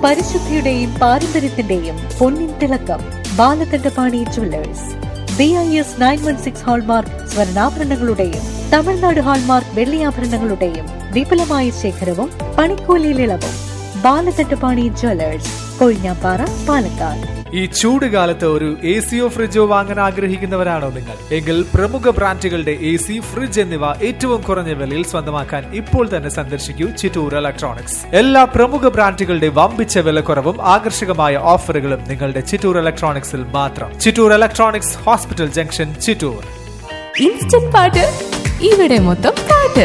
പരിശുദ്ധിയുടെയും പാരമ്പര്യത്തിന്റെയും പൊന്നിൻ തിളക്കം Balakandapani jewellers B I S nine one six hallmark സ്വർണ്ണാഭരണങ്ങളുടെയും തമിഴ്നാട് ഹാൾമാർക്ക് വെള്ളിയാഭരണങ്ങളുടെയും വിപുലമായ ശേഖരവും പണിക്കൂലിയിൽ ഇളവും ബാലകണ്ഠപാണി ജുവല്ലേഴ്സ് കൊഴിഞ്ഞാപ്പാറ പാലക്കാട് ഈ ചൂട് കാലത്ത് ഒരു എ സിയോ ഫ്രിഡ്ജോ വാങ്ങാൻ ആഗ്രഹിക്കുന്നവരാണോ നിങ്ങൾ എങ്കിൽ പ്രമുഖ ബ്രാൻഡുകളുടെ എ സി ഫ്രിഡ്ജ് എന്നിവ ഏറ്റവും കുറഞ്ഞ വിലയിൽ സ്വന്തമാക്കാൻ ഇപ്പോൾ തന്നെ സന്ദർശിക്കൂ ചിറ്റൂർ ഇലക്ട്രോണിക്സ് എല്ലാ പ്രമുഖ ബ്രാൻഡുകളുടെ വമ്പിച്ച വിലക്കുറവും ആകർഷകമായ ഓഫറുകളും നിങ്ങളുടെ ചിറ്റൂർ ഇലക്ട്രോണിക്സിൽ മാത്രം Chittur electronics hospital junction Chittur instant പാട്ട് ഇവിടെ മൊത്തം പാട്ട്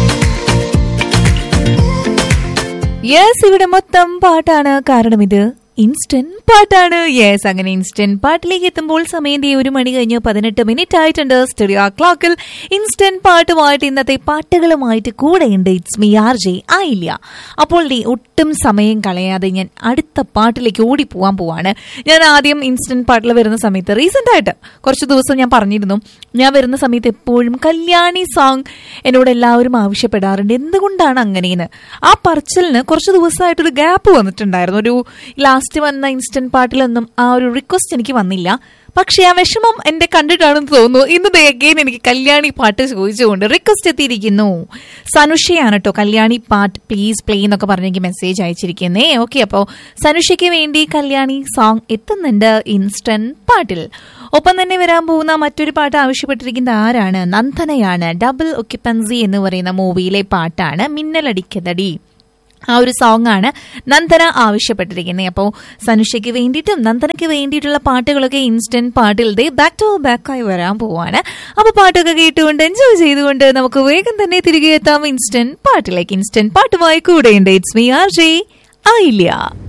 യെസ് ഇവിടെ മൊത്തം പാട്ടാണ് കാരണം ഇത് ഇൻസ്റ്റന്റ് പാട്ടാണ് യെസ് അങ്ങനെ ഇൻസ്റ്റന്റ് പാട്ടിലേക്ക് എത്തുമ്പോൾ സമയം ദേ ഒരു മണി കഴിഞ്ഞ് പതിനെട്ട് മിനിറ്റ് ആയിട്ടുണ്ട് സ്റ്റുഡിയോ ക്ലോക്കിൽ ഇൻസ്റ്റന്റ് പാട്ടുമായിട്ട് ഇന്നത്തെ പാട്ടുകളുമായിട്ട് കൂടെയുണ്ട് ഇറ്റ്സ് മി ആർ ജെ ആയില്ല അപ്പോൾ ദേ ഒട്ടും സമയം കളയാതെ ഞാൻ അടുത്ത പാട്ടിലേക്ക് ഓടി പോവാൻ പോവാണ് ഞാൻ ആദ്യം ഇൻസ്റ്റന്റ് പാട്ടിൽ വരുന്ന സമയത്ത് റീസെന്റ് ആയിട്ട് കുറച്ച് ദിവസം ഞാൻ പറഞ്ഞിരുന്നു ഞാൻ വരുന്ന സമയത്ത് എപ്പോഴും കല്യാണി സോങ് എന്നോട് എല്ലാവരും ആവശ്യപ്പെടാറുണ്ട് എന്തുകൊണ്ടാണ് അങ്ങനെയെന്ന് ആ പറച്ചിലിന് കുറച്ച് ദിവസമായിട്ടൊരു ഗ്യാപ്പ് വന്നിട്ടുണ്ടായിരുന്നു ഒരു ലാസ്റ്റ് വന്ന ഇൻസ്റ്റന്റ് പാട്ടിലൊന്നും ആ ഒരു റിക്വസ്റ്റ് എനിക്ക് വന്നില്ല പക്ഷേ ആ വിഷമം എന്റെ കണ്ടിട്ടാണെന്ന് തോന്നുന്നു ഇന്ന് അഗെയിൻ എനിക്ക് കല്യാണി പാട്ട് ചോദിച്ചുകൊണ്ട് റിക്വസ്റ്റ് എത്തിയിരിക്കുന്നു സനുഷയാണ് കേട്ടോ കല്യാണി പാട്ട് പ്ലീസ് പ്ലേ എന്നൊക്കെ പറഞ്ഞ് എനിക്ക് മെസ്സേജ് അയച്ചിരിക്കുന്നേ ഓക്കെ അപ്പോൾ സനുഷയ്ക്ക് വേണ്ടി കല്യാണി സോങ് എത്തുന്നുണ്ട് ഇൻസ്റ്റന്റ് പാട്ടിൽ ഒപ്പം തന്നെ വരാൻ പോകുന്ന മറ്റൊരു പാട്ട് ആവശ്യപ്പെട്ടിരിക്കുന്നത് ആരാണ് നന്ദനയാണ് ഡബിൾ ഒക്യുപ്പൻസി എന്ന് പറയുന്ന മൂവിയിലെ പാട്ടാണ് മിന്നലടിക്കതടി ആ ഒരു സോങ് ആണ് നന്ദന ആവശ്യപ്പെട്ടിരിക്കുന്നത് അപ്പോൾ സനുഷയ്ക്ക് വേണ്ടിയിട്ടും നന്ദനയ്ക്ക് വേണ്ടിയിട്ടുള്ള പാട്ടുകളൊക്കെ ഇൻസ്റ്റന്റ് പാട്ടിൽ ദേ ബാക്ക് ടു ബാക്ക് ആയി വരാൻ പോവാണ് അപ്പോൾ പാട്ടൊക്കെ കേട്ടുകൊണ്ട് എൻജോയ് ചെയ്തുകൊണ്ട് നമുക്ക് വേഗം തന്നെ തിരികെ എത്താം ഇൻസ്റ്റന്റ് പാട്ടിലേക്ക് ഇൻസ്റ്റന്റ് പാട്ടുമായി കൂടെയുണ്ട് ഇറ്റ്സ് മീ ആർ ജെ ആയില്ല